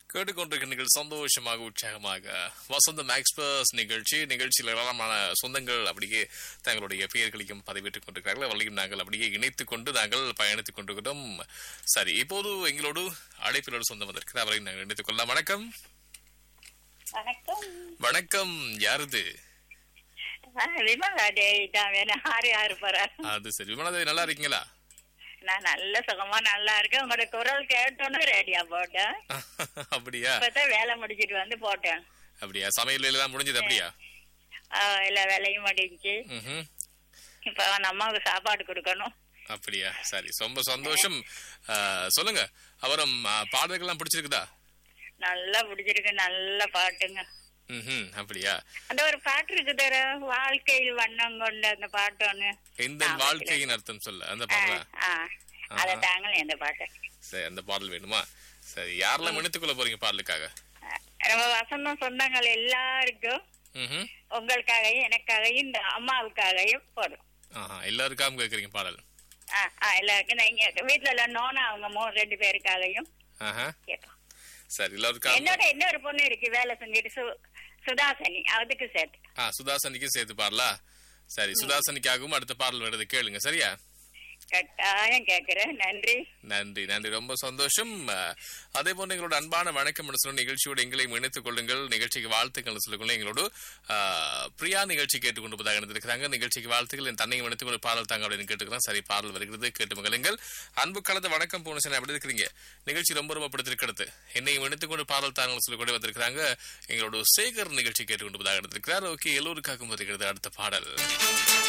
கேட்டுக்கொண்டிருக்கின்ற சந்தோஷமாக உற்சாகமாக வசந்தம் எக்ஸ்பிரஸ் நிகழ்ச்சி நிகழ்ச்சியில் ஏராளமான சொந்தங்கள் அப்படியே தங்களுடைய பெயர்களையும் பதிவிட்டுக் கொண்டிருக்கிறார்கள் அவர்களையும் நாங்கள் அப்படியே இணைத்துக் கொண்டு நாங்கள் பயணித்துக் கொண்டிருக்கிறோம் சரி இப்போது எங்களோடு அழைப்பிலோடு சொந்தம் வந்திருக்கிறார் அவரை நாங்கள் இணைத்துக் கொள்ளலாம் வணக்கம் வணக்கம் வணக்கம் யாருது விமலா தேவி தான் வேணும் ஆறு ஆறு போறாரு அது சரி விமலாதேவி நல்லா இருக்கீங்களா நான் நல்ல சுகமா நல்லா இருக்கேன் உங்களோட குரல் கேட்டோன்னு ரேடியா போட்டேன் அப்படியா இப்பதான் வேலை முடிச்சிட்டு வந்து போட்டேன் அப்படியா சமையல் வேலையெல்லாம் முடிஞ்சது அப்படியா ஆஹ் எல்லா வேலையும் முடிஞ்சு ம்ஹும். இப்ப அந்த அம்மாவுக்கு சாப்பாடு கொடுக்கணும் அப்படியா சரி ரொம்ப சந்தோஷம் ஆ, சொல்லுங்க அவரும் ஆ, பாடல்கள்லாம் பிடிச்சிருக்குதா நல்லா பிடிச்சிருக்கு நல்ல பாட்டுங்க ம் அப்படியா அந்த ஒரு பாட்டு இருக்கு தர வாழ்க்கையில் வண்ணம் கொண்ட அந்த பாட்டு ஒண்ணு எந்த வாழ்க்கையின் அர்த்தம் சொல்ல அந்த பாடலா ஆஹ் அதை தாங்களே அந்த பாட்டு சரி அந்த பாடல் வேணுமா சரி யாரெல்லாம் இணைத்துக் கொள்ள போறீங்க பாடலுக்காக ஆஹ் நம்ம வசந்தம் சொந்தங்கள் எல்லாருக்கும் ம்ஹும். உங்களுக்காகவும் எனக்காகவும் இந்த அம்மாவுக்காகவும் போடும் ஆஹா எல்லாருக்காகவும் கேக்குறீங்க பாடல் ஆ, ஆ, எல்லாருக்கும் நான் இங்க வீட்டுல எல்லாம் நோனா அவங்க மூணு ரெண்டு பேருக்காகவும் ஆஹா கேட்போம் சரி எல்லாருக்காகவும் என்னோட இன்னொரு பொண்ணு இருக்கு வேலை செஞ்சுட்டு சு சுதாசனி அதுக்கு சேர்த்து ஆ சுதாசனிக்கும் சேர்த்து பாடலா சரி சுதாசனிக்காகவும் அடுத்த பாடல் வருது கேளுங்க சரியா கட்டாயம் கேக்குறேன் நன்றி நன்றி நன்றி ரொம்ப சந்தோஷம் அஹ், அதே போன்று எங்களோட அன்பான வணக்கம் என்று சொன்ன நிகழ்ச்சியோடு எங்களையும் இணைத்துக் கொள்ளுங்கள் நிகழ்ச்சிக்கு வாழ்த்துக்கள் சொல்லுங்கள் எங்களோடு அஹ், பிரியா நிகழ்ச்சி கேட்டுக்கொண்டு போதாக இருந்திருக்கிறாங்க நிகழ்ச்சிக்கு வாழ்த்துக்கள் என் தன்னையும் இணைத்துக் கொண்டு பாடல் தாங்க அப்படின்னு கேட்டுக்கிறோம் சரி பாடல் வருகிறது கேட்டு மகளுங்கள் அன்பு கலந்த வணக்கம் போனசன் அப்படி இருக்கிறீங்க நிகழ்ச்சி ரொம்ப ரொம்ப பிடித்திருக்கிறது என்னையும் இணைத்துக் கொண்டு பாடல் தாங்கள் சொல்லி கொண்டு வந்திருக்கிறாங்க எங்களோட சேகர் நிகழ்ச்சி கேட்டுக்கொண்டு போதாக இருந்திருக்கிறார் ஓகே எல்லோருக்காகவும் வருகிறது அடுத்த பாடல்